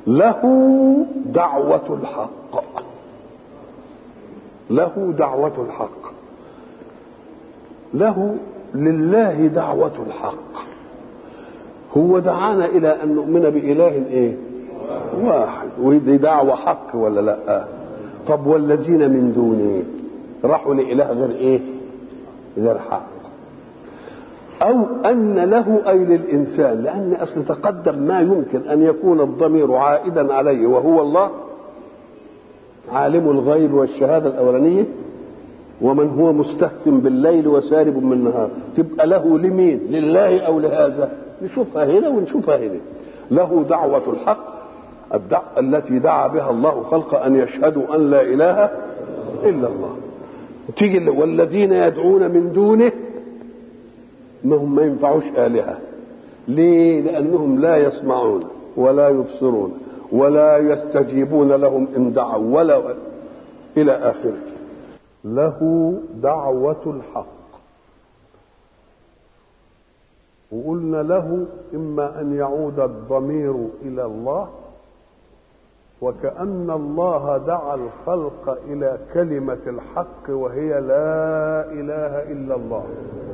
له دعوة الحق له دعوة الحق له لله دعوة الحق هو دعانا إلى أن نؤمن بإله إيه واحد ودي دعوة حق ولا لا طب والذين من دونه راحوا لإله غير إيه غير حق أو أن له أي للإنسان لأن أصل تقدم ما يمكن أن يكون الضمير عائدا عليه وهو الله عالم الغيب والشهادة الأولانية ومن هو مستهف بالليل وسارب من النهار تبقى له لمين لله أو لهذا نشوفها هنا ونشوفها هنا له دعوة الحق الدع... التي دعا بها الله خلق أن يشهدوا أن لا إله إلا الله تيجي والذين يدعون من دونه ما هم ما ينفعوش آلهة ليه لأنهم لا يسمعون ولا يبصرون ولا يستجيبون لهم إن دعوا ولا إلى آخره له دعوة الحق وقلنا له إما أن يعود الضمير إلى الله وكأن الله دعا الخلق إلى كلمة الحق وهي لا إله إلا الله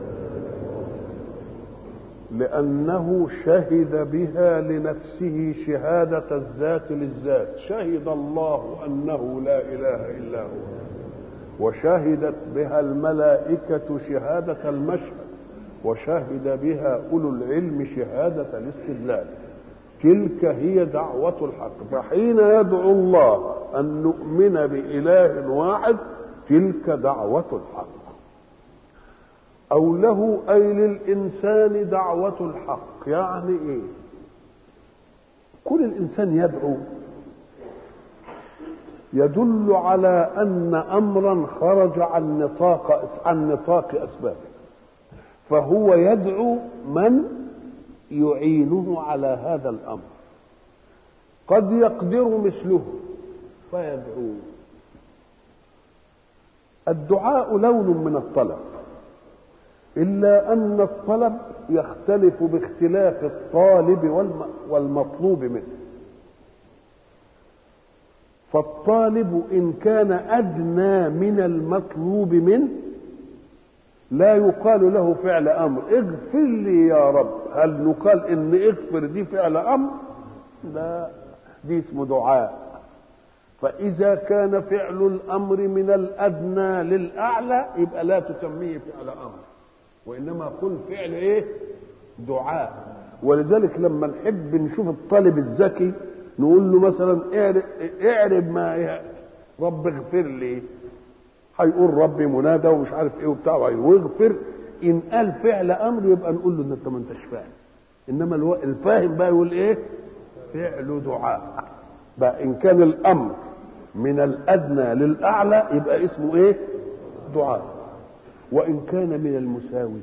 لأنه شهد بها لنفسه شهادة الذات للذات شهد الله أنه لا إله إلا هو وشهدت بها الملائكة شهادة المشهد وشهد بها أولو العلم شهادة الاستدلال تلك هي دعوة الحق فحين يدعو الله أن نؤمن بإله واحد تلك دعوة الحق أو له أي للإنسان دعوة الحق يعني إيه كل الإنسان يدعو يدل على أن أمرا خرج عن نطاق عن نطاق أسبابه فهو يدعو من يعينه على هذا الأمر قد يقدر مثله فيدعو الدعاء لون من الطلب إلا أن الطلب يختلف باختلاف الطالب والمطلوب منه فالطالب إن كان أدنى من المطلوب منه لا يقال له فعل أمر اغفر لي يا رب هل نقال إن اغفر دي فعل أمر لا دي اسمه دعاء فإذا كان فعل الأمر من الأدنى للأعلى يبقى لا تسميه فعل أمر وانما قل فعل ايه دعاء ولذلك لما نحب نشوف الطالب الذكي نقول له مثلا اعرب ما يأتي رب اغفر لي هيقول ربي منادى ومش عارف ايه وبتاع واغفر ان قال فعل امر يبقى نقول له ان انت ما انتش فاهم انما الو... الفاهم بقى يقول ايه فعل دعاء بقى ان كان الامر من الادنى للاعلى يبقى اسمه ايه دعاء وان كان من المساوي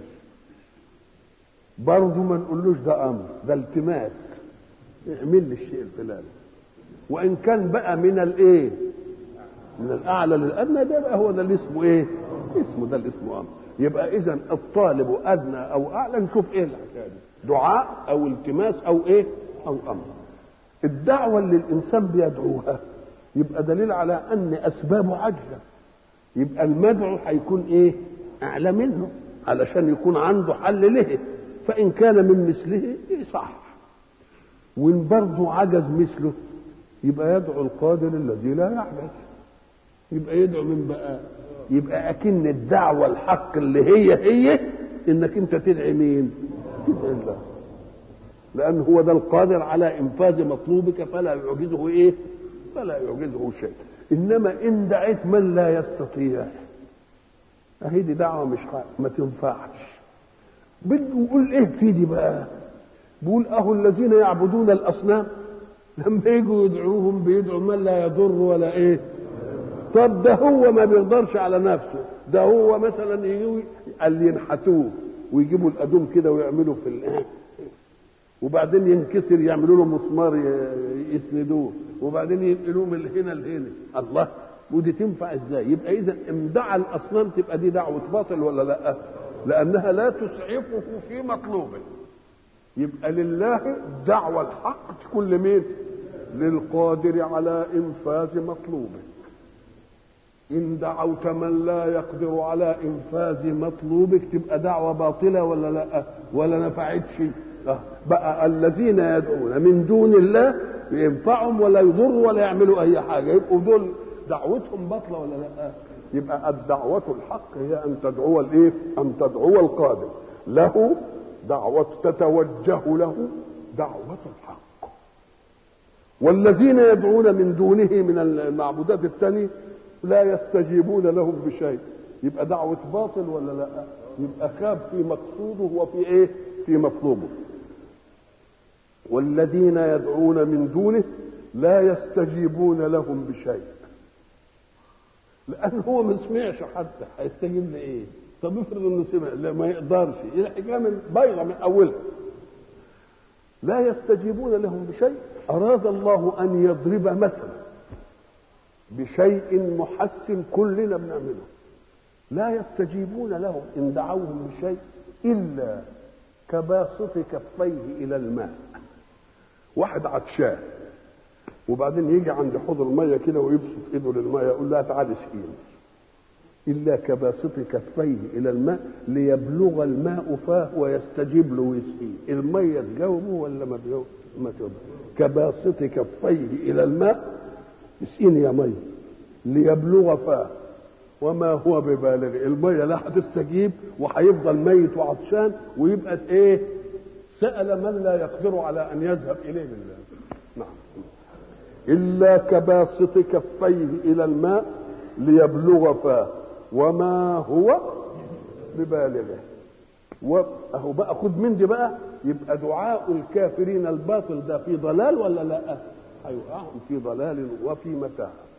برضه ما نقولوش ده امر ده التماس اعمل لي الشيء الفلاني وان كان بقى من الايه من الاعلى للادنى ده بقى هو ده اللي اسمه ايه اسمه ده اللي اسمه امر يبقى اذا الطالب ادنى او اعلى نشوف ايه الحكايه دي دعاء او التماس او ايه او امر الدعوه اللي الانسان بيدعوها يبقى دليل على ان اسبابه عجزه يبقى المدعو هيكون ايه اعلى منه علشان يكون عنده حل له فان كان من مثله صح وان برضه عجز مثله يبقى يدعو القادر الذي لا يعجز يبقى يدعو من بقى يبقى اكن الدعوه الحق اللي هي هي انك انت تدعي مين تدعي الله لان هو ده القادر على انفاذ مطلوبك فلا يعجزه ايه فلا يعجزه شيء انما ان دعيت من لا يستطيع اهي دي دعوه مش حق. ما تنفعش بده يقول ايه في دي بقى بيقول اهو الذين يعبدون الاصنام لما يجوا يدعوهم بيدعوا من لا يضر ولا ايه طب ده هو ما بيقدرش على نفسه ده هو مثلا يجوا اللي ينحتوه ويجيبوا الادوم كده ويعملوا في الايه وبعدين ينكسر يعملوا له مسمار يسندوه وبعدين ينقلوه من هنا لهنا الله ودي تنفع ازاي يبقى اذا امدع الاصنام تبقى دي دعوه باطل ولا لا لانها لا تسعفه في مطلوبه يبقى لله الدعوه الحق تكون لمين للقادر على انفاذ مطلوبه ان دعوت من لا يقدر على انفاذ مطلوبك تبقى دعوه باطله ولا لا ولا نفعتش بقى الذين يدعون من دون الله ينفعهم ولا يضروا ولا يعملوا اي حاجه يبقوا دول دعوتهم باطله ولا لا يبقى الدعوة الحق هي أن تدعو الإيه؟ أن تدعو القادر له دعوة تتوجه له دعوة الحق والذين يدعون من دونه من المعبودات الثانية لا يستجيبون لهم بشيء يبقى دعوة باطل ولا لا يبقى خاب في مقصوده وفي ايه في مطلوبه والذين يدعون من دونه لا يستجيبون لهم بشيء لان هو ما سمعش حتى هيستجيب لايه طب افرض انه سمع لا ما يقدرش الحكايه من بايظه من اولها لا يستجيبون لهم بشيء اراد الله ان يضرب مثلا بشيء محسن كلنا بنعمله لا يستجيبون لهم ان دعوهم بشيء الا كباسط كفيه الى الماء واحد عطشان وبعدين يجي عند حوض الميه كده ويبسط ايده للميه يقول لها تعالي اسقيني الا كباسط كفيه الى الماء ليبلغ الماء فاه ويستجيب له ويسقيه الميه تجاوبه ولا ما تجاوبه ما تجاوبه كباسط كفيه الى الماء اسقيني يا ميه ليبلغ فاه وما هو ببالغ الميه لا هتستجيب وهيفضل ميت وعطشان ويبقى ايه سأل من لا يقدر على أن يذهب إليه بالله نعم إلا كباسط كفيه إلى الماء ليبلغ فاه وما هو ببالغه وأهو بقى خد من دي بقى يبقى دعاء الكافرين الباطل ده في ضلال ولا لا؟ هيوقعهم في ضلال وفي متاهه